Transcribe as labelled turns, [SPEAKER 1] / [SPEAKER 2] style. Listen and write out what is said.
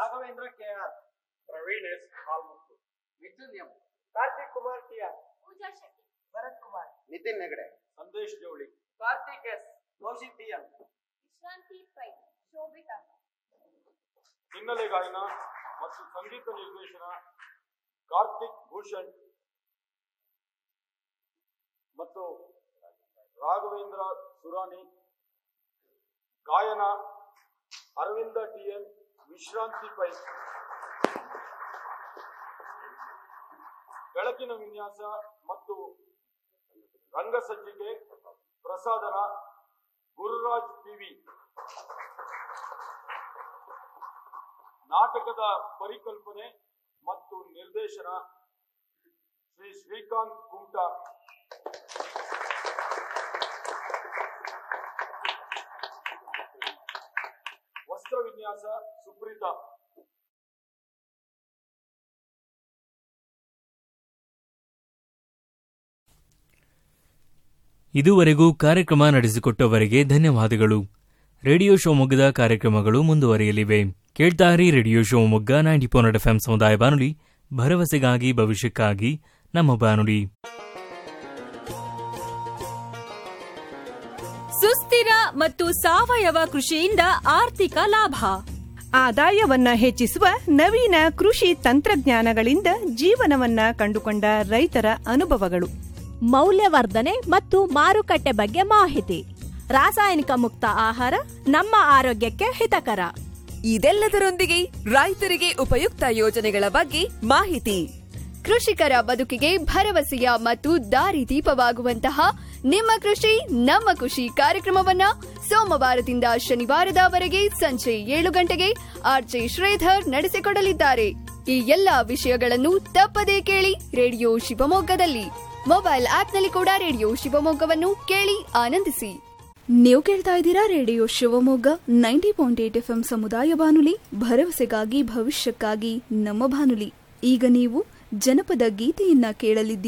[SPEAKER 1] Raghavendra K R
[SPEAKER 2] Praveen S Halmuttu
[SPEAKER 1] Mithun M
[SPEAKER 2] Karthik Kumar T R
[SPEAKER 3] Pooja Shetty
[SPEAKER 1] Bharath Kumar
[SPEAKER 4] Nithin Hegde
[SPEAKER 2] Sandesh Javali
[SPEAKER 1] Karthik S Kaushik T M
[SPEAKER 3] Vishranthi Pai Shobhitha
[SPEAKER 2] ಹಿನ್ನೆಲೆ ಗಾಯನ ಮತ್ತು ಸಂಗೀತ ನಿರ್ದೇಶನ ಕಾರ್ತಿಕ್ ಭೂಷಣ್ ಮತ್ತು ರಾಘವೇಂದ್ರ ಸುರಾನಿ ಗಾಯನ ಅರವಿಂದ ಟಿ ಎನ್ ವಿಶ್ರಾಂತಿ ಪೈ ಬೆಳಕಿನ ವಿನ್ಯಾಸ ಮತ್ತು ರಂಗಸಜ್ಜಿಕೆ ಪ್ರಸಾದನ ಗುರುರಾಜ್ ಪಿವಿ ನಾಟಕದ ಪರಿಕಲ್ಪನೆ ಮತ್ತು ನಿರ್ದೇಶನ ಶ್ರೀ ಶ್ರೀಕಾಂತ್ ಕುಂಟ ವಸ್ತ್ರ ವಿನ್ಯಾಸ ಸುಪ್ರೀತಾ
[SPEAKER 5] ಇದುವರೆಗೂ ಕಾರ್ಯಕ್ರಮ ನಡೆಸಿಕೊಟ್ಟವರಿಗೆ ಧನ್ಯವಾದಗಳು ರೇಡಿಯೋ ಶಿವಮೊಗ್ಗದ ಕಾರ್ಯಕ್ರಮಗಳು ಮುಂದುವರಿಯಲಿವೆ ಕೇಳ್ತಾರಿ radio Shivamogga ninety four F ಸಮುದಾಯ ಬಾನುಲಿ ಭರವಸೆಗಾಗಿ ಭವಿಷ್ಯಕ್ಕಾಗಿ ನಮ್ಮ ಬಾನುಲಿ
[SPEAKER 6] ಸುಸ್ಥಿರ ಮತ್ತು ಸಾವಯವ ಕೃಷಿಯಿಂದ ಆರ್ಥಿಕ ಲಾಭ
[SPEAKER 7] ಆದಾಯವನ್ನ ಹೆಚ್ಚಿಸುವ ನವೀನ ಕೃಷಿ ತಂತ್ರಜ್ಞಾನಗಳಿಂದ ಜೀವನವನ್ನ ಕಂಡುಕೊಂಡ ರೈತರ ಅನುಭವಗಳು
[SPEAKER 8] ಮೌಲ್ಯವರ್ಧನೆ ಮತ್ತು ಮಾರುಕಟ್ಟೆ ಬಗ್ಗೆ ಮಾಹಿತಿ ರಾಸಾಯನಿಕ ಮುಕ್ತ ಆಹಾರ ನಮ್ಮ ಆರೋಗ್ಯಕ್ಕೆ ಹಿತಕರ
[SPEAKER 9] ಇದೆಲ್ಲದರೊಂದಿಗೆ ರೈತರಿಗೆ ಉಪಯುಕ್ತ ಯೋಜನೆಗಳ ಬಗ್ಗೆ ಮಾಹಿತಿ
[SPEAKER 10] ಕೃಷಿಕರ ಬದುಕಿಗೆ ಭರವಸೆಯ ಮತ್ತು ದಾರಿದೀಪವಾಗುವಂತಹ ನಿಮ್ಮ ಕೃಷಿ ನಮ್ಮ ಖುಷಿ ಕಾರ್ಯಕ್ರಮವನ್ನ ಸೋಮವಾರದಿಂದ ಶನಿವಾರದವರೆಗೆ ಸಂಜೆ ಏಳು ಗಂಟೆಗೆ ಆರ್ಜೆ ಶ್ರೀಧರ್ ನಡೆಸಿಕೊಡಲಿದ್ದಾರೆ ಈ ಎಲ್ಲಾ ವಿಷಯಗಳನ್ನು ತಪ್ಪದೇ ಕೇಳಿ ರೇಡಿಯೋ ಶಿವಮೊಗ್ಗದಲ್ಲಿ ಮೊಬೈಲ್ ಆಪ್ನಲ್ಲಿ ಕೂಡ ರೇಡಿಯೋ ಶಿವಮೊಗ್ಗವನ್ನು ಕೇಳಿ ಆನಂದಿಸಿ ನೀವು ಕೇಳ್ತಾ ಇದ್ದೀರಾ radio Shivamogga ninety point eight F ಸಮುದಾಯ ಬಾನುಲಿ ಭರವಸೆಗಾಗಿ ಭವಿಷ್ಯಕ್ಕಾಗಿ ನಮ್ಮ ಬಾನುಲಿ ಈಗ ನೀವು ಜನಪದ ಗೀತೆಯನ್ನ ಕೇಳಲಿದ್ದೀರಿ